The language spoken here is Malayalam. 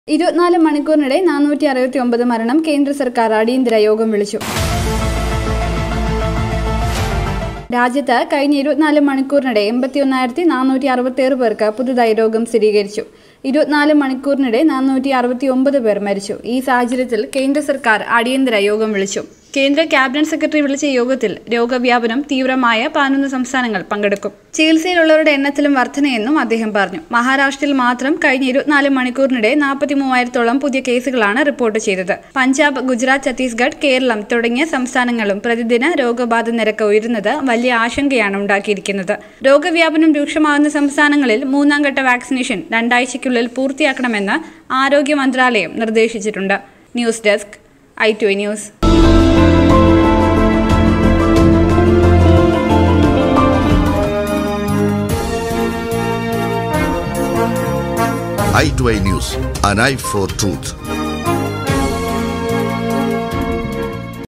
ഇരുപത്തിനാല് മണിക്കൂറിനിടെ നാനൂറ്റി അറുപത്തി ഒമ്പത് മരണം കേന്ദ്ര സർക്കാർ അടിയന്തര യോഗം വിളിച്ചു രാജ്യത്ത് കഴിഞ്ഞ ഇരുപത്തിനാല് മണിക്കൂറിനിടെ എൺപത്തി ഒന്നായിരത്തി നാനൂറ്റി അറുപത്തിയേഴ് പേർക്ക് പുതുതായി രോഗം സ്ഥിരീകരിച്ചു ഇരുപത്തിനാല് മണിക്കൂറിനിടെ നാനൂറ്റി അറുപത്തി ഒമ്പത് പേർ മരിച്ചു ഈ സാഹചര്യത്തിൽ കേന്ദ്ര സർക്കാർ അടിയന്തര യോഗം വിളിച്ചു കേന്ദ്ര ക്യാബിനറ്റ് സെക്രട്ടറി വിളിച്ച യോഗത്തിൽ രോഗവ്യാപനം തീവ്രമായ പതിനൊന്ന് സംസ്ഥാനങ്ങൾ പങ്കെടുക്കും ചികിത്സയിലുള്ളവരുടെ എണ്ണത്തിലും വർധനയെന്നും അദ്ദേഹം പറഞ്ഞു മഹാരാഷ്ട്രയിൽ മാത്രം കഴിഞ്ഞ ഇരുപത്തിനാല് മണിക്കൂറിനിടെ നാൽപ്പത്തി മൂവായിരത്തോളം പുതിയ കേസുകളാണ് റിപ്പോർട്ട് ചെയ്തത് പഞ്ചാബ് ഗുജറാത്ത് ഛത്തീസ്ഗഡ് കേരളം തുടങ്ങിയ സംസ്ഥാനങ്ങളും പ്രതിദിന രോഗബാധ നിരക്ക് ഉയരുന്നത് വലിയ ആശങ്കയാണ് ഉണ്ടാക്കിയിരിക്കുന്നത് രോഗവ്യാപനം രൂക്ഷമാകുന്ന സംസ്ഥാനങ്ങളിൽ മൂന്നാം ഘട്ട വാക്സിനേഷൻ രണ്ടാഴ്ചയ്ക്കുള്ളിൽ പൂർത്തിയാക്കണമെന്ന് ആരോഗ്യ മന്ത്രാലയം നിർദ്ദേശിച്ചിട്ടുണ്ട് news desk I to news i2i News, an eye for truth.